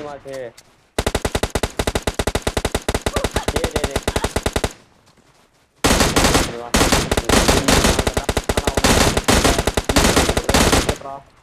மாசு டேய் டேய் டேய் சரி வா. ஆனா அவன்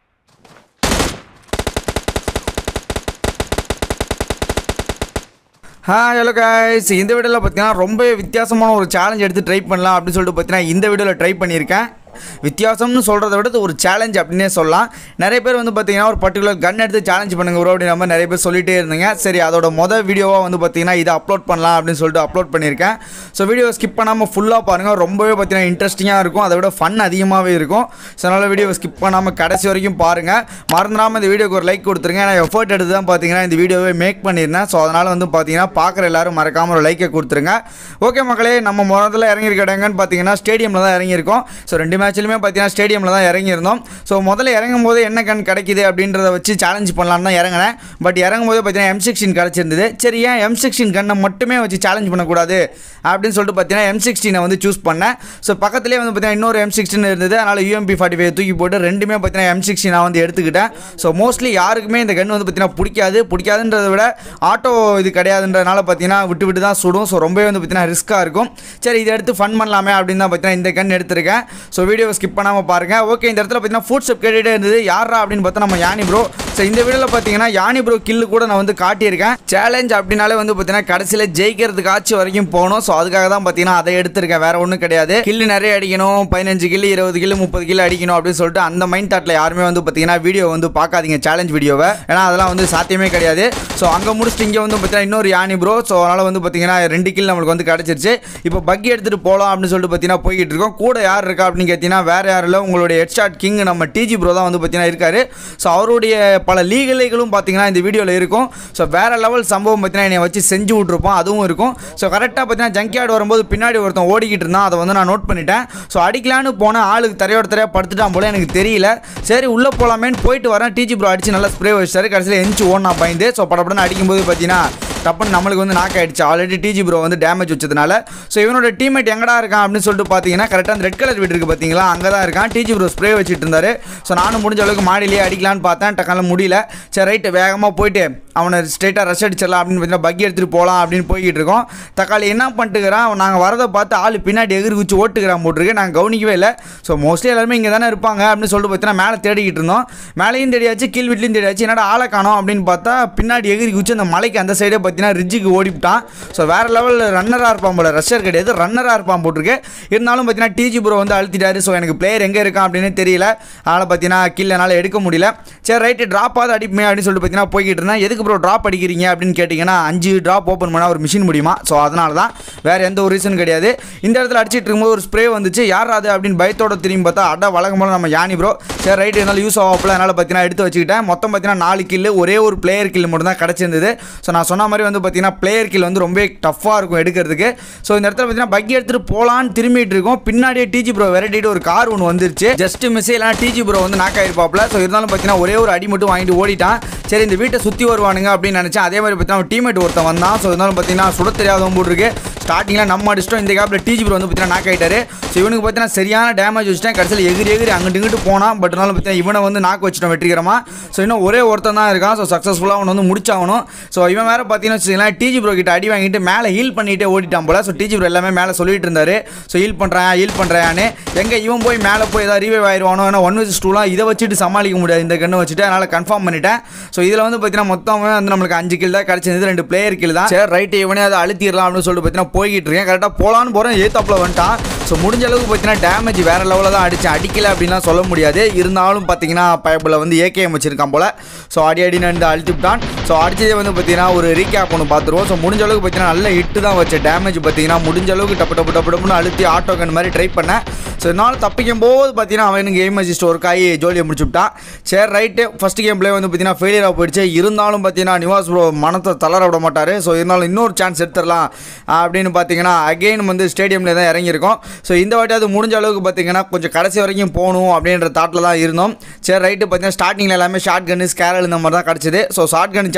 ஹாய் ஹலோ guys இந்த வீடியோவில் பார்த்தீங்கன்னா ரொம்ப வித்தியாசமான ஒரு சேலஞ்ச் எடுத்து ட்ரை பண்ணலாம் அப்படின்னு சொல்லிட்டு பார்த்தீங்கன்னா இந்த வீடியோவில் ட்ரை பண்ணியிருக்கேன் வித்தியாசம்னு சொல்கிறத விட இது ஒரு சேலஞ்ச் அப்படின்னே சொல்லலாம் நிறைய பேர் வந்து பார்த்தீங்கன்னா ஒரு பர்டிகுலர் கன் எடுத்து சேலஞ்ச் பண்ணுங்க ப்ரோ அப்படின்ற மாதிரி நிறைய பேர் சொல்லிட்டே இருந்தீங்க சரி அதோட மொதல் வீடியோவாக வந்து பார்த்தீங்கன்னா இதை அப்லோட் பண்ணலாம் அப்படின்னு சொல்லிட்டு அப்லோட் பண்ணியிருக்கேன் ஸோ வீடியோ ஸ்கிப் பண்ணாமல் ஃபுல்லாக பாருங்கள் ரொம்பவே பார்த்தீங்கன்னா இன்ட்ரெஸ்டிங்காக இருக்கும் அதை விட ஃபன் அதிகமாகவே இருக்கும் ஸோ அதனால் வீடியோ ஸ்கிப் பண்ணாமல் கடைசி வரைக்கும் பாருங்கள் மறந்துடாமல் இந்த வீடியோக்கு ஒரு லைக் கொடுத்துருங்க நான் எஃபர்ட் எடுத்து தான் பார்த்தீங்கன்னா இந்த வீடியோவை மேக் பண்ணியிருந்தேன் ஸோ அதனால் வந்து பார்த்தீங்கன்னா பார்க்குற எல்லாரும் மறக்காமல் ஒரு லைக்கை கொடுத்துருங்க ஓகே மக்களே நம்ம முதல்ல இறங்கியிருக்க இடங்கன்னு பார்த்தீங்கன்னா ஸ்டேடியமில் தான் இறங்கியிருக்கோம் ஸோ ரெண்டு மேட்ச்லையுமே பார்த்தீங்கன்னா ஸ்டேடியமில் தான் இறங்கியிருந்தோம் ஸோ முதல்ல இறங்கும் போது என்ன கன் கிடைக்குது அப்படின்றத வச்சு சேலஞ்ச் பண்ணலான்னு தான் இறங்கினேன் பட் இறங்கும் போது பார்த்தீங்கன்னா எம் சிக்ஸ்டின் கிடச்சிருந்தது சரி ஏன் எம் சிக்ஸ்டின் கன்னை மட்டுமே வச்சு சேலஞ்ச் பண்ணக்கூடாது அப்படின்னு சொல்லிட்டு பார்த்தீங்கன்னா எம் சிக்ஸ்டீனை வந்து சூஸ் பண்ணேன் ஸோ பக்கத்துலேயே வந்து பார்த்தீங்கன்னா இன்னொரு எம் சிக்ஸ்டின் இருந்தது அதனால் யூஎம்பி ஃபார்ட்டி ஃபைவ் தூக்கி போட்டு ரெண்டுமே பார்த்தீங்கன்னா எம் சிக்ஸ்டி நான் வந்து எடுத்துக்கிட்டேன் ஸோ மோஸ்ட்லி யாருக்குமே இந்த கன் வந்து பார்த்தீங்கன்னா பிடிக்காது பிடிக்காதுன்றதை விட ஆட்டோ இது கிடையாதுன்றதுனால பார்த்தீங்கன்னா விட்டு விட்டு தான் சுடும் ஸோ ரொம்பவே வந்து பார்த்தீங்கன்னா ரிஸ்க்காக இருக்கும் சரி இதை எடுத்து ஃபன் பண்ணலாமே அப்படின்னு தான் பார்த்தீங்கன்னா இந்த கன் எடுத்திருக்கேன் ஸோ வீடியோ ஸ்கிப் பண்ணாமல் பாருங்கள் ஓகே இந்த இடத்துல பார்த்தீங்கன்னா ஃபுட் ஸ்டெப் கேட்டுகிட்டே இருந்தது யாரா அப்படின்னு பார்த்தா நம்ம யானி ப்ரோ ஸோ இந்த வீடியோவில் பார்த்தீங்கன்னா யானி ப்ரோ கில்லு கூட நான் வந்து காட்டியிருக்கேன் சேலஞ்ச் அப்படின்னாலே வந்து பார்த்தீங்கன்னா கடைசியில் ஜெயிக்கிறதுக்காச்சும் வரைக்கும் போகணும் ஸோ அதுக்காக தான் பார்த்தீங்கன்னா அதை எடுத்திருக்கேன் வேற ஒன்றும் கிடையாது கில்லு நிறைய அடிக்கணும் பதினஞ்சு கில்லு இருபது கில்லு முப்பது கில்லு அடிக்கணும் அப்படின்னு சொல்லிட்டு அந்த மைண்ட் தாட்டில் யாருமே வந்து பார்த்தீங்கன்னா வீடியோ வந்து பார்க்காதீங்க சேலஞ்ச் வீடியோவை ஏன்னா அதெல்லாம் வந்து சாத்தியமே கிடையாது ஸோ அங்கே முடிச்சுட்டு இங்கே வந்து பார்த்தீங்கன்னா இன்னொரு யானி ப்ரோ ஸோ அதனால் வந்து பார்த்தீங்கன்னா ரெண்டு கில் நம்மளுக்கு வந்து கிடச்சிருச்சு இப்போ பக்கி எடுத்துகிட்டு போகலாம் அப்படின்னு சொல்லிட்டு பார்த்தீங்கன்னா போய்கிட்டு இருக்கோம் கூட யார் இருக்கா அப்படின்னு கேட்டிங்கன்னா வேறு யாரும் இல்லை உங்களுடைய ஹெட்ஷாட் கிங் நம்ம டிஜி ப்ரோ தான் வந்து பார்த்தீங்கன்னா இருக்காரு ஸோ அவருடைய பல லீகலைகளும் பார்த்தீங்கன்னா இந்த வீடியோவில் இருக்கும் ஸோ வேறு லெவல் சம்பவம் பார்த்தீங்கன்னா என்னை வச்சு செஞ்சு விட்ருப்போம் அதுவும் இருக்கும் ஸோ கரெக்டாக பார்த்தீங்கன்னா ஜங்க்யார்டு வரும்போது பின்னாடி ஒருத்தன் ஓடிக்கிட்டு இருந்தான் அதை வந்து நான் நோட் பண்ணிட்டேன் ஸோ அடிக்கலான்னு போன ஆளுக்கு தரையோட தரையாக படுத்துட்டான் போல எனக்கு தெரியல சரி உள்ளே போகலாமேன்னு போயிட்டு வரேன் டிஜி ப்ரோ அடிச்சு நல்லா ஸ்ப்ரே வச்சாரு கடைசியில் எஞ்சி ஓடனா பயந்து ஸோ படப்படன்னு அடிக்கும்போது பார்த்தீங்கன்னா டப்புன்னு நம்மளுக்கு வந்து நாக் ஆயிடுச்சு ஆல்ரெடி டிஜி ப்ரோ வந்து டேமேஜ் வச்சதுனால ஸோ இவனோட டீம்மேட் எங்கடா இருக்கான் அப்படின்னு சொல்லிட்டு பார்த்தீங்கன்னா கரெக்டாக அந்த ரெட் கலர் வீடு இருக்குது பார்த்தீங்களா அங்கே தான் இருக்கான் டிஜி ப்ரோ ஸ்ப்ரே வச்சுட்டு இருந்தாரு ஸோ நானும் முடிஞ்ச அளவுக்கு மாடியிலேயே அடிக்கலான்னு பார்த்தேன் டக்கால முடியல சரி ரைட்டு வேகமாக போயிட்டு அவனை ஸ்ட்ரெயிட்டாக ரஷ் அடிச்சிடலாம் அப்படின்னு பார்த்தீங்கன்னா பக்கி எடுத்துகிட்டு போகலாம் அப்படின்னு போய்கிட்டு இருக்கோம் தக்காளி என்ன பண்ணிட்டுக்கிறான் நாங்கள் வரதை பார்த்து ஆள் பின்னாடி எகிரி குச்சி ஓட்டுக்கிறான் போட்டிருக்கு நாங்கள் கவனிக்கவே இல்லை ஸோ மோஸ்ட்லி எல்லாருமே இங்கே தானே இருப்பாங்க அப்படின்னு சொல்லிட்டு பார்த்தீங்கன்னா மேலே தேடிக்கிட்டு இருந்தோம் மேலேயும் தேடியாச்சு கீழ் வீட்லையும் தேடியாச்சு என்னடா ஆளை காணோம் அப்படின்னு பார்த்தா பின்னாடி எகிரி குச்சி அந்த மலைக்கு அந்த சைடே பார்த்தீங்கன்னா ரிட்ஜுக்கு ஓடிவிட்டான் ஸோ வேறு லெவலில் ரன்னராக இருப்பான் போல ரஷ்யர் கிடையாது ரன்னராக இருப்பான் போட்டிருக்கு இருந்தாலும் பார்த்தீங்கன்னா டிஜி ப்ரோ வந்து அழுத்திட்டாரு ஸோ எனக்கு பிளேயர் எங்கே இருக்கான் அப்படின்னு தெரியல அதனால் பார்த்தீங்கன்னா கீழே என்னால் எடுக்க முடியல சரி ரைட்டு ட்ராப் ஆகுது அடிப்பேன் அப்படின்னு சொல்லிட்டு பார்த்தீங்கன்னா போய்கிட்டு இருந்தேன் எதுக்கு ப்ரோ ட்ராப் அடிக்கிறீங்க அப்படின்னு கேட்டிங்கன்னா அஞ்சு ட்ராப் ஓப்பன் பண்ணால் ஒரு மிஷின் முடியுமா ஸோ அதனால தான் வேறு எந்த ஒரு ரீசன் கிடையாது இந்த இடத்துல அடிச்சிட்டு இருக்கும்போது ஒரு ஸ்ப்ரே வந்துச்சு யார் அது அப்படின்னு பயத்தோட திரும்பி பார்த்தா அட வழக்கம் போல நம்ம யானி ப்ரோ சரி ரைட்டு இருந்தாலும் யூஸ் ஆகப்பில் அதனால் பார்த்தீங்கன்னா எடுத்து வச்சுக்கிட்டேன் மொத்தம் பார்த்தீங்கன்னா நாலு கில்லு ஒரே ஒரு பிளேயர் கில் மட்டும் தான் கிடச்சிருந்தது ஸோ நான் சொன்ன மாதிரி வந்து பார்த்தீங்கன்னா பிளேயர் கில் வந்து ரொம்ப டஃப்பாக இருக்கும் எடுக்கிறதுக்கு ஸோ இந்த இடத்துல பார்த்தீங்கன்னா பக்கி எடுத்துகிட்டு போகலான்னு திரும்பிட்டு இருக்கோம் பின்னாடியே டிஜி ப்ரோ விரட்டிட்டு ஒரு கார் ஒன்று வந்துருச்சு ஜஸ்ட் மிஸ் இல்லைனா டிஜி ப்ரோ வந்து நாக் ஆயிருப்பாப்ல ஸோ இருந்தாலும் பார்த்தீங்கன்னா ஒரே ஒரு அடி மட்டும் வாங்கிட்டு ஓடிட்டான் சரி இந்த வீட்டை சுற்றி வருவானுங்க அப்படின்னு நினச்சேன் அதே மாதிரி பார்த்தீங்கன்னா டீமேட் ஒருத்தன் வந்தான் ஸோ இருந்தாலும் பார்த்தீங்கன்னா சுட தெரியாதவன் போட்டுருக்கு ஸ்டார்டிங்கில் நம்ம அடிச்சிட்டோம் இந்த கேப்பில் டிஜி ப்ரோ வந்து பார்த்தீங்கன்னா நாக் ஆகிட்டாரு ஸோ இவனுக்கு பார்த்தீங்கன்னா சரியான டேமேஜ் வச்சுட்டேன் கடைசியில் எகிரி எகிரி அங்கிட்டு இங்கிட்டு போனான் பட் இருந்தாலும் பார்த்தீங்கன்னா இவனை வந்து நாக்கு வச்சுட்டோம் வெற்றிகரமா ஸோ இன்னும் ஒரே ஒருத்தன் தான் இருக்கான் ஸோ சக்ஸஸ்ஃபுல்லாக அவனை வந்து முடிச்சாகணும் ஸோ இவன் வேறு பார்த்தீங்கன்னா வச்சுக்கலாம் டிஜி ப்ரோ கிட்ட அடி வாங்கிட்டு மேலே ஹீல் பண்ணிட்டே ஓடிட்டான் போல ஸோ டிஜி ப்ரோ எல்லாமே மேலே சொல்லிட்டு இருந்தாரு ஸோ ஹீல் பண்ணுறேன் ஹீல் பண்ணுறேன்னு எங்கே இவன் போய் மேலே போய் ஏதாவது ரீவைவ் ஆயிடுவானோ ஏன்னா ஒன் வச்சு டூலாம் இதை வச்சுட்டு சமாளிக்க முடியாது இந்த கண்ணை வச்சுட்டு அதனால் கன்ஃபார்ம் பண்ணிட்டேன் ஸோ இதில் வந்து பார்த்தீங்கன்னா மொத்தம் வந்து நம்மளுக்கு அஞ்சு கில் தான் கிடச்சிருந்தது ரெண்டு பிளேயர் கில் தான் சரி ரைட்டு இவனே அதை அழுத்திடலாம் அப்படின்னு சொல்லிட்டு பார்த்தீங்கன்னா போய்கிட்டு இருக்கேன் கரெக்டாக போகலான்னு போகிறேன் ஏத்தாப்பில் வந்துட்டான் ஸோ முடிஞ்ச அளவுக்கு பார்த்தீங்கன்னா டேமேஜ் வேறு லெவலில் தான் அடித்தேன் அடிக்கல அப்படின்லாம் சொல்ல முடியாது இருந்தாலும் பார்த்தீங்கன்னா பயப்பில் வந்து ஏகேஎம் வச்சிருக்கான் போல் ஸோ அடி அடி வந்து அழுத்திவிட்டான் ஸோ அடிச்சதே வந்து பார்த்தீங்கன்னா ஒரு ரீகேப் ஒன்று பார்த்துருவோம் ஸோ முடிஞ்ச அளவுக்கு பார்த்தீங்கன்னா நல்ல ஹிட்டு தான் வச்சேன் டேமேஜ் பார்த்தீங்கன்னா முடிஞ்ச அளவுக்கு டப்பு டப்பு டப்பு டப்புன்னு அழுத்தி ஆட்டோ கன் மாதிரி ட்ரை பண்ணேன் ஸோ என்னால் தப்பிக்கும் போது பார்த்தீங்கன்னா அவனுக்கு கேம் அசிஸ்ட் ஒர்க் ஆகி ஜோலியை முடிச்சுட்டான் சரி ரைட்டு ஃபஸ்ட் கேம் பிளே வந்து பார்த்தீங்கன்னா ஃபெயிலியராக போயிடுச்சு இருந்தாலும் பார்த்தீங்கன்னா நிவாஸ் ப்ரோ மனத்தை தளர விட மாட்டார் ஸோ இருந்தாலும் இன்னொரு சான்ஸ் எடுத்துடலாம் அப்படின்னு பார்த்தீங்கன்னா அகெயின் வந்து ஸ்டேடியமில் தான் இறங்கியிருக்கோம் ஸோ இந்த வாட்டி அது முடிஞ்ச அளவுக்கு பார்த்தீங்கன்னா கொஞ்சம் கடைசி வரைக்கும் போகணும் அப்படின்ற தாட்டில் தான் இருந்தோம் சரி ரைட்டு பார்த்தீங்கன்னா ஸ்டார்டிங்கில் எல்லாமே ஷார்ட் கன்னு ஸ்கேரல் இந்த மாதிரி தான் கிடச்சிது ஸோ ஷார்ட் கன்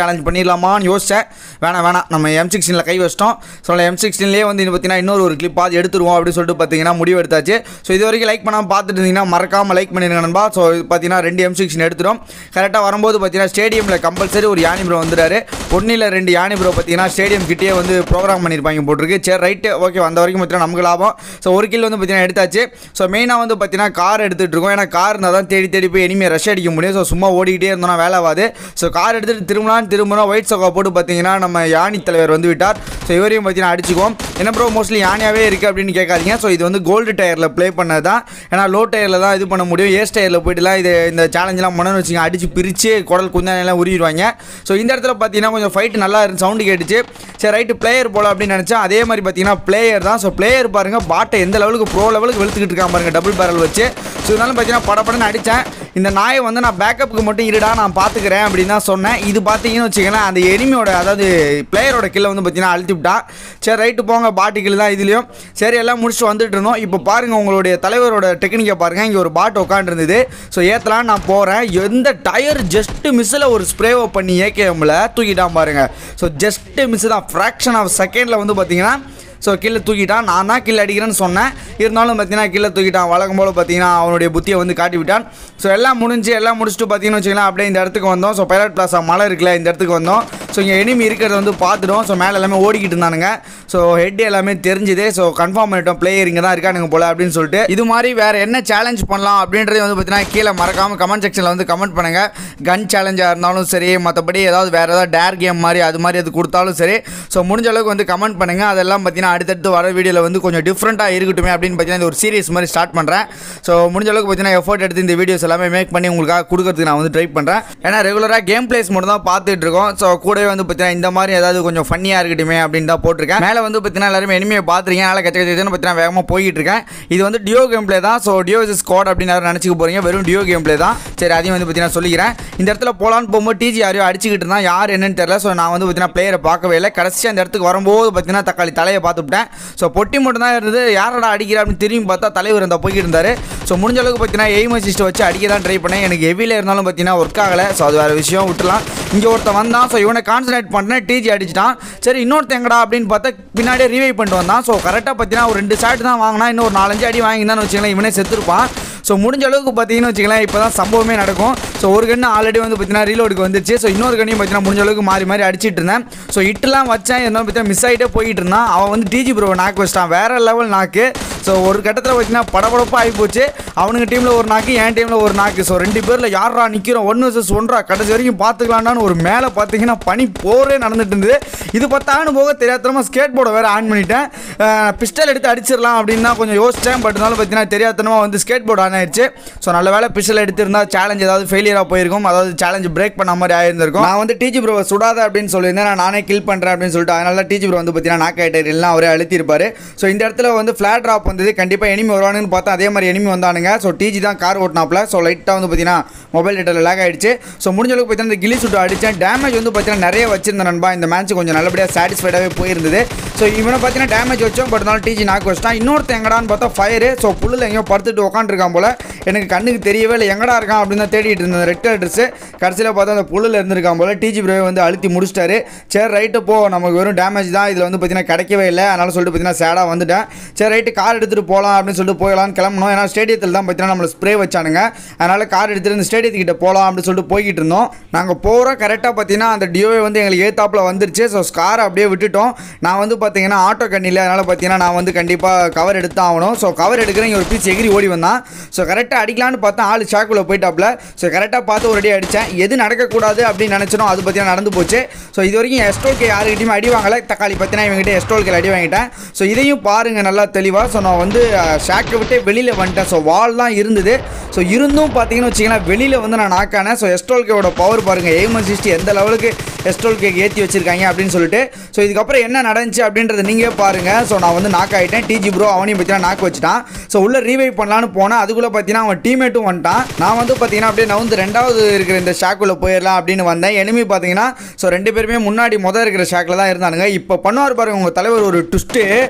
சேலஞ்ச் பண்ணிடலாமான்னு யோசிச்சேன் வேணாம் வேணாம் நம்ம எம் சிக்ஸ்டீனில் கை வச்சிட்டோம் ஸோ எம் சிக்ஸ்டீன்லேயே வந்து இது பார்த்தீங்கன்னா இன்னொரு ஒரு கிளிப் பாது எடுத்துருவோம் அப்படின்னு சொல்லிட்டு பார்த்தீங்கன்னா முடிவு எடுத்தாச்சு ஸோ இது வரைக்கும் லைக் பண்ணாமல் பார்த்துட்டு இருந்தீங்கன்னா மறக்காமல் லைக் பண்ணிருங்க நண்பா ஸோ இது பார்த்தீங்கன்னா ரெண்டு எம் சிக்ஸ்டின் எடுத்துரும் கரெக்டாக வரும்போது பார்த்தீங்கன்னா ஸ்டேடியமில் கம்பல்சரி ஒரு யானி ப்ரோ வந்துறாரு ஒன்றில் ரெண்டு யானி ப்ரோ பார்த்தீங்கன்னா ஸ்டேடியம் கிட்டேயே வந்து ப்ரோக்ராம் பண்ணியிருப்பாங்க போட்டிருக்கு சரி ரைட்டு ஓகே வந்த வரைக்கும் பார்த்தீங்கன்னா நமக்கு லாபம் ஸோ ஒரு கில் வந்து பார்த்தீங்கன்னா எடுத்தாச்சு ஸோ மெயினாக வந்து பார்த்தீங்கன்னா கார் எடுத்துகிட்டு இருக்கோம் ஏன்னா கார் இருந்தால் தான் தேடி தேடி போய் இனிமேல் ரஷ் அடிக்க முடியும் ஸோ சும்மா ஓடிக்கிட்டே இருந்தோம்னா வேலை ஆகாது ஸோ கார் எடுத்துகிட்டு திரும்பலாம் திரும்பணும் ஒயிட் சொக்கா போட்டு பார்த்தீங்கன்னா நம்ம யானி தலைவர் வந்து விட்டார் ஸோ இவரையும் பார்த்தீங்கன்னா அடிச்சுக்குவோம் என்ன ப்ரோ மோஸ்ட்லி யானியாவே இருக்குது அப்படின்னு கேட்காதீங்க ஸோ இது வந்து கோல்டு டயரில் ப்ளே பண்ணது தான் ஏன்னா லோ டயரில் தான் இது பண்ண முடியும் ஏஸ் டயரில் போயிட்டுலாம் இது இந்த சேலஞ்செலாம் பண்ணணும்னு வச்சுங்க அடிச்சு பிரித்து குடல் குந்தானெல்லாம் உருவிடுவாங்க ஸோ இந்த இடத்துல பார்த்தீங்கன்னா கொஞ்சம் ஃபைட் நல்லா இருந்து சவுண்டு கேட்டுச்சு சரி ரைட்டு பிளேயர் போல அப்படின்னு நினச்சேன் அதே மாதிரி பார்த்தீங்கன்னா பிளேயர் தான் ஸோ பிளேயர் பாருங்கள் பாட்டை எந்த லெவலுக்கு ப்ரோ லெவலுக்கு வெளுத்துக்கிட்டு இருக்கான் பாருங்க டபுள் பேரல் வச்சு ஸோ இதனால பார்த்தீங்கன்னா படப்படன்னு அடித்தேன் இந்த நாயை வந்து நான் பேக்கப்புக்கு மட்டும் இருடா நான் பார்த்துக்கிறேன் அப்படின்னு தான் சொன்னேன் இது பார்த்தீங்கன்னு வச்சுக்கங்களேன் அந்த எனிமியோட அதாவது பிளேயரோட கில்லை வந்து பார்த்தீங்கன்னா அழுத்தி விட்டான் சரி ரைட்டு போங்க பாட்டு கில் தான் இதுலேயும் சரி எல்லாம் முடிச்சுட்டு வந்துட்டு இருந்தோம் இப்போ பாருங்கள் உங்களுடைய தலைவரோட டெக்னிக்கை பாருங்கள் இங்கே ஒரு பாட் உட்காந்துருந்தது ஸோ ஏற்றலான்னு நான் போகிறேன் எந்த டயர் ஜஸ்ட்டு மிஸ்ஸில் ஒரு ஸ்ப்ரேவை பண்ணி ஏகேஎம்மில் தூக்கிட்டான் பாருங்கள் ஸோ ஜஸ்ட்டு மிஸ் தான் ஃப்ராக்ஷன் ஆஃப் செகண்டில் வந்து பார்த்தீங்கன்னா ஸோ கீழே தூக்கிட்டான் நான் தான் கீழே அடிக்கிறேன்னு சொன்னேன் இருந்தாலும் பார்த்தீங்கன்னா கீழே தூக்கிட்டான் வழக்கம் போல் பார்த்தீங்கன்னா அவனுடைய புத்தியை வந்து காட்டி விட்டான் ஸோ எல்லாம் முடிஞ்சு எல்லாம் முடிச்சுட்டு பார்த்தீங்கன்னு வச்சுக்கலாம் அப்படியே இந்த இடத்துக்கு வந்தோம் ஸோ பைலட் பிளாஸா மலை இருக்குல்ல இந்த இடத்துக்கு வந்தோம் ஸோ இங்கே எனிமி இருக்கிறத வந்து பார்த்துட்டோம் ஸோ மேலே எல்லாமே ஓடிக்கிட்டு இருந்தானுங்க ஸோ ஹெட் எல்லாமே தெரிஞ்சுது ஸோ கன்ஃபார்ம் பண்ணிட்டோம் பிளேயர் இங்கே தான் இருக்கானுங்க போல அப்படின்னு சொல்லிட்டு இது மாதிரி வேறு என்ன சேலஞ்ச் பண்ணலாம் அப்படின்றது வந்து பார்த்தீங்கன்னா கீழே மறக்காமல் கமெண்ட் செக்ஷனில் வந்து கமெண்ட் பண்ணுங்கள் கன் சேலஞ்சாக இருந்தாலும் சரி மற்றபடி ஏதாவது வேறு ஏதாவது டேர் கேம் மாதிரி அது மாதிரி அது கொடுத்தாலும் சரி ஸோ முடிஞ்ச அளவுக்கு வந்து கமெண்ட் பண்ணுங்கள் அதெல்லாம் பார்த்தீங்கன்னா அடுத்தடுத்து வர வீடியோவில் வந்து கொஞ்சம் டிஃப்ரெண்ட்டாக இருக்கட்டுமே அப்படின்னு பார்த்தீங்கன்னா இந்த ஒரு சீரியஸ் மாதிரி ஸ்டார்ட் பண்ணுறேன் ஸோ முடிஞ்ச அளவுக்கு பார்த்தீங்கன்னா எஃபோர்ட் எடுத்து இந்த வீடியோஸ் எல்லாமே மேக் பண்ணி உங்களுக்காக கொடுக்கறதுக்கு நான் வந்து ட்ரை பண்ணுறேன் ஏன்னா ரெகுலராக கேம் பிளேஸ் மட்டும் தான் பார்த்துட்டு இருக்கோம் ஸோ கூடவே வந்து பார்த்தீங்கன்னா இந்த மாதிரி ஏதாவது கொஞ்சம் ஃபன்னியாக இருக்கட்டுமே அப்படின்னு தான் போட்டிருக்கேன் மேலே வந்து பார்த்தீங்கன்னா எல்லாருமே எனிமையை பார்த்துருக்கேன் அதனால் கச்ச கச்சன்னு பார்த்தீங்கன்னா வேகமாக போயிட்டு இருக்கேன் இது வந்து டியோ கேம் பிளே தான் ஸோ டியோ ஸ்குவாட் அப்படின்னு யாரும் நினச்சிக்க போகிறீங்க வெறும் டியோ கேம் பிளே தான் சரி அதையும் வந்து பார்த்தீங்கன்னா சொல்லிக்கிறேன் இந்த இடத்துல போலான்னு போகும்போது டிஜி யாரையோ அடிச்சுக்கிட்டு இருந்தான் யார் என்னன்னு தெரியல ஸோ நான் வந்து பார்த்தீங்கன்னா பிளேயரை பார்க்கவே இல்லை கடைசி அந்த இடத்துக்கு வரும்போது பார்த்தீங்கன்னா தக்காளி தலையை பார்த்துவிட்டேன் ஸோ பொட்டி மட்டும் தான் இருந்தது யாரடா அடிக்கிற அப்படின்னு திரும்பி பார்த்தா தலைவர் அந்த போய்கிட்டு இருந்தார் ஸோ முடிஞ்ச அளவுக்கு பார்த்தீங்கன்னா எய்ம் அசிஸ்ட்டை வச்சு அடிக்க தான் ட்ரை பண்ணேன் எனக்கு ஹெவியில் இருந்தாலும் பார்த்தீங்கன்னா ஒர்க் ஆகலை ஸோ அது வேறு விஷயம் விட்டுலாம் இங்கே ஒருத்தன் வந்தான் ஸோ இவனை கான்சன்ட்ரேட் பண்ணேன் டிஜி அடிச்சிட்டான் சரி இன்னொருத்தன் எங்கடா அப்படின்னு பார்த்தா பின்னாடியே ரீவைவ் பண்ணிட்டு வந்தான் ஸோ கரெக்டாக பார்த்தீங்கன்னா ஒரு ரெண்டு ஷாட் தான் வாங்கினா இன்னும் ஒரு நாலஞ்சு அடி வாங்கியிருந்தான்னு வச்சுக்கலாம் இவனே செத்துருப்பான் ஸோ முடிஞ்ச அளவுக்கு பார்த்தீங்கன்னு வச்சுக்கலாம் இப்போ தான் சம்பவமே நடக்கும் ஸோ ஒரு கண்ணு ஆல்ரெடி வந்து பார்த்தீங்கன்னா ரீலோடுக்கு வந்துருச்சு ஸோ இன்னொரு கண்ணையும் பார்த்தீங்கன்னா முடிஞ்ச அளவுக்கு மாறி மாறி அடிச்சிட்டு இருந்தேன் ஸோ இட்டுலாம் வச்சேன் இருந்தாலும் பார்த்தீங்கன்னா மிஸ் ஆகிட்டே போயிட்டு இருந்தான் அவன் வந்து டிஜி ப்ரோ நாக்கு வச்சிட்டான் வேற லெவல் நாக்கு ஸோ ஒரு கட்டத்தில் பார்த்தீங்கன்னா படபடப்பாக ஆகி போச்சு அவனுங்க டீமில் ஒரு நாக்கு என் டீமில் ஒரு நாக்கு ஸோ ரெண்டு பேரில் யாரா நிற்கிறோம் ஒன்று வர்சஸ் ஒன்றா கடைசி வரைக்கும் பார்த்துக்கலான்னு ஒரு மேலே பார்த்தீங்கன்னா பனி போரே நடந்துட்டு இருந்தது இது பார்த்தான்னு போக தெரியாதனமாக ஸ்கேட் போர்டை வேறு ஆன் பண்ணிட்டேன் பிஸ்டல் எடுத்து அடிச்சிடலாம் அப்படின்னு தான் கொஞ்சம் யோசித்தேன் பட் இருந்தாலும் பார்த்தீங்கன்னா தெரியாதனமாக வந்து ஸ்கேட் போர்டு ஆன் ஆயிடுச்சு ஸோ நல்ல வேலை பிஸ்டல் எடுத்திருந்தா சேலஞ்ச் ஏதாவது ஃபெயிலியராக போயிருக்கும் அதாவது சேலஞ்ச் பிரேக் பண்ண மாதிரி ஆயிருந்திருக்கும் நான் வந்து டிஜி ப்ரோ சுடாத அப்படின்னு சொல்லியிருந்தேன் நான் நானே கில் பண்ணுறேன் அப்படின்னு சொல்லிட்டு அதனால டிஜி ப்ரோ வந்து பார்த்தீங்கன்னா நாக் ஆகிட்டார் எல்லாம் அவரே அழுத்திருப்பாரு ஸோ இந்த இடத்துல வந்து ஃப்ளாட் ட்ராப் வந்தது கண்டிப்பாக எனிமி வருவானுன்னு பார்த்தா அதே மாதிரி எனிமி வந்தானுங்க ஸோ டிஜி தான் கார் ஓட்டினாப்ல ஸோ லைட்டாக வந்து பார்த்தீங்கன்னா மொபைல் டேட்டில் லேக் ஆயிடுச்சு ஸோ முடிஞ்ச அளவுக்கு பார்த்தீங்கன்னா இந்த கிளி சுட்டு அடித்தேன் டேமேஜ் வந்து பார்த்தீங்கன்னா நிறைய வச்சிருந்தேன் நண்பா இந்த மேட்ச் கொஞ்சம் நல்லபடியாக சாட்டிஸ்ஃபைடாகவே போயிருந்தது ஸோ இவனை பார்த்தீங்கன்னா டேமேஜ் வச்சோம் பட் இருந்தாலும் டிஜி நாக்கு வச்சிட்டான் இன்னொருத்தன் எங்கடான்னு பார்த்தா ஃபயரு ஸோ புல்லில் எங்கேயோ படுத்துட்டு உட்காந்துருக்கான் போல எனக்கு கண்ணுக்கு தெரியவே இல்லை எங்கடா இருக்கான் அப்படின்னு தான் தேடிட்டு இருந்தேன் ரெட் கலர் ட்ரெஸ்ஸு கடைசியில் பார்த்தா அந்த புல்லில் இருந்திருக்கான் போல டிஜி ப்ரோ வந்து அழுத்தி முடிச்சிட்டாரு சரி ரைட்டு போ நமக்கு வெறும் டேமேஜ் தான் இதில் வந்து பார்த்தீங்கன்னா கிடைக்கவே இல்லை அதனால சொல்லிட்டு பார்த்தீங்கன்னா சேடாக வந்துட்டேன் சரி ரைட்டு கார் எடுத்துகிட்டு போகலாம் அப்படின்னு சொல்லிட்டு போகலான்னு கிளம்பணும் ஏன்னா ஸ்டேடியத்தில் தான் பார்த்தீங்கன்னா நம்மளை ஸ்ப்ரே வச்சானுங்க அதனால் கார் எடுத்துகிட்டு இந்த ஸ்டேடியத்துக்கிட்ட போகலாம் அப்படின்னு சொல்லிட்டு போய்கிட்டு இருந்தோம் நாங்கள் போகிறோம் கரெக்டாக பார்த்தீங்கன்னா அந்த டியோவே வந்து எங்களுக்கு ஏத்தாப்பில் வந்துருச்சு ஸோ காரை அப்படியே விட்டுட்டோம் நான் வந்து பார்த்தீங்கன்னா ஆட்டோ கண்ணியில் அதனால் பார்த்தீங்கன்னா நான் வந்து கண்டிப்பாக கவர் எடுத்து ஆகணும் ஸோ கவர் எடுக்கிறேன் இங்கே ஒரு பீஸ் எகிரி ஓடி வந்தான் ஸோ கரெக்டாக அடிக்கலான்னு பார்த்தா ஆள் ஷாக்குள்ளே போயிட்டாப்ல ஸோ கரெக்டாக பார்த்து ஒரு அடி அடித்தேன் எது நடக்கக்கூடாது அப்படின்னு நினச்சனோ அது பார்த்தீங்கன்னா நடந்து போச்சு ஸோ இது வரைக்கும் எஸ்டோல்கே யாருக்கிட்டையுமே அடி வாங்கலை தக்காளி பார்த்தீங்கன்னா இவங்ககிட்ட எஸ்டோல்கே அடி வாங்கிட்டேன் ஸோ இதையும் பாருங்கள் நல்லா தெளிவாக ஸோ நான் வந்து ஷாக்கை விட்டு வெளியில் வந்துட்டேன் ஸோ வால் தான் இருந்தது ஸோ இருந்தும் பார்த்தீங்கன்னு வச்சிங்கன்னா வெளியில் வந்து நான் நாக்கானேன் ஸோ எஸ்டோல்கேவோட பவர் பாருங்கள் எய்மன் சிஸ்டி எந்த லெவலுக்கு எஸ்டோல்கேக்கு ஏற்றி வச்சிருக்காங்க அப்படின்னு சொல்லிட்டு ஸோ இதுக்கப்புறம் என்ன நடந்துச்சு அப்படின்றத நீங்களே பாருங்கள் ஸோ நான் வந்து நாக் ஆகிட்டேன் டிஜி ப்ரோ அவனையும் பார்த்தீங்கன்னா நாக்கு வச்சுட்டான் ஸோ உள்ள ரீவைவ் பண்ணலான்னு போனேன் அதுக்குள்ளே பார்த்தீங்கன்னா அவன் டீமேட்டும் வந்துட்டான் நான் வந்து பார்த்தீங்கன்னா அப்படியே நவுந்து ரெண்டாவது இருக்கிற இந்த ஷாக்குள்ளே போயிடலாம் அப்படின்னு வந்தேன் எனிமி பார்த்தீங்கன்னா ஸோ ரெண்டு பேருமே முன்னாடி முதல் இருக்கிற ஷாக்கில் தான் இருந்தானுங்க இப்போ பண்ணுவார் பாருங்க உங்கள் தலைவர் ஒரு ட்விஸ்ட்டு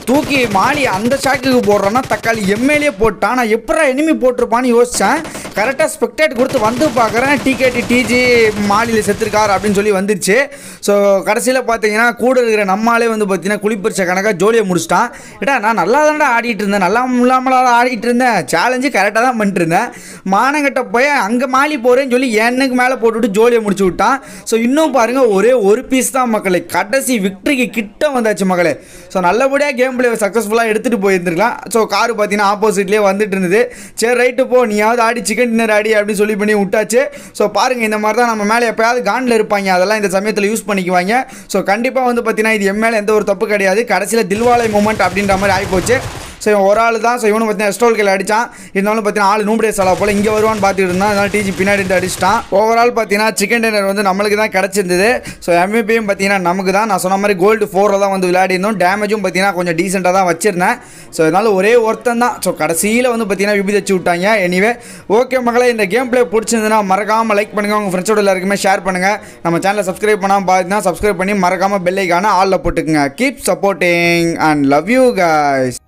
தூக்கி மாலி அந்த ஷாக்குக்கு போடுறோன்னா தக்காளி எம்எல்ஏ போட்டான் நான் எப்படா எனிமி போட்டிருப்பான்னு யோசித்தேன் கரெக்டாக ஸ்பெக்டேட் கொடுத்து வந்து பார்க்குறேன் டிகேடி டிஜி மாலியில் செத்துருக்கார் அப்படின்னு சொல்லி வந்துருச்சு ஸோ கடைசியில் பார்த்தீங்கன்னா கூட இருக்கிற நம்மாலே வந்து பார்த்தீங்கன்னா குளிப்பரிச்ச கணக்காக ஜோலியை முடிச்சிட்டான் ஏடா நான் நல்லா தான்டா ஆடிட்டு இருந்தேன் நல்லா இல்லாமலாம் ஆடிட்டு இருந்தேன் சேலஞ்சு கரெக்டாக தான் பண்ணிட்டு இருந்தேன் மானங்கிட்ட போய் அங்கே மாலி போகிறேன்னு சொல்லி எண்ணுக்கு மேலே போட்டுவிட்டு ஜோலியை முடிச்சு விட்டான் ஸோ இன்னும் பாருங்கள் ஒரே ஒரு பீஸ் தான் மக்களே கடைசி விக்டரிக்கு கிட்ட வந்தாச்சு மக்களே ஸோ நல்லபடியாக கேம் பிளே சக்ஸஸ்ஃபுல்லாக எடுத்துகிட்டு போயிருந்துருக்கலாம் ஸோ கார் பார்த்தீங்கன்னா ஆப்போசிட்லேயே வந்துட்டு இருந்தது சரி ரைட்டு போ நீயாவது ஆடி சிக்கன் டின்னர் ஆடி அப்படின்னு சொல்லி பண்ணி விட்டாச்சு ஸோ பாருங்கள் இந்த மாதிரி தான் நம்ம மேலே எப்போயாவது காண்டில் இருப்பாங்க அதெல்லாம் இந்த சமயத்தில் யூஸ் பண்ணிக்குவாங்க ஸோ கண்டிப்பாக வந்து பார்த்தீங்கன்னா இது என் மேலே எந்த ஒரு தப்பு கிடையாது கடைசியில் தில்வாலை மூமெண்ட் அப்படின்ற மாதிரி ஆகிப்போச்சு ஸோ இவன் ஒரு ஆள் தான் ஸோ இவனு பார்த்தீங்கன்னா எஸ்டோல் கையில் அடித்தான் இருந்தாலும் பார்த்தீங்கன்னா ஆள் நூம்படே சலா போல் இங்கே வருவான்னு பார்த்துட்டு இருந்தான் அதனால டிஜி பின்னாடி இருந்து அடிச்சிட்டான் ஓவரால் பார்த்தீங்கன்னா சிக்கன் டின்னர் வந்து நம்மளுக்கு தான் கிடச்சிருந்தது ஸோ எம்விபியும் பார்த்தீங்கன்னா நமக்கு தான் நான் சொன்ன மாதிரி கோல்டு ஃபோரில் தான் வந்து விளையாடி இருந்தோம் டேமேஜும் பார்த்தீங்கன்னா கொஞ்சம் டீசெண்டாக தான் வச்சிருந்தேன் ஸோ அதனால ஒரே ஒருத்தன் தான் ஸோ கடைசியில் வந்து பார்த்தீங்கன்னா விபி தச்சு விட்டாங்க எனிவே ஓகே மகளே இந்த கேம் பிளே பிடிச்சிருந்ததுன்னா மறக்காமல் லைக் பண்ணுங்கள் உங்கள் ஃப்ரெண்ட்ஸோட எல்லாருக்குமே ஷேர் பண்ணுங்கள் நம்ம சேனலை சப்ஸ்கிரைப் பண்ணாமல் பார்த்தீங்கன்னா சப்ஸ்கிரைப் பண்ணி மறக்காமல் பெல்லைக்கான ஆளில் போட்டுக்குங்க keep supporting and love you guys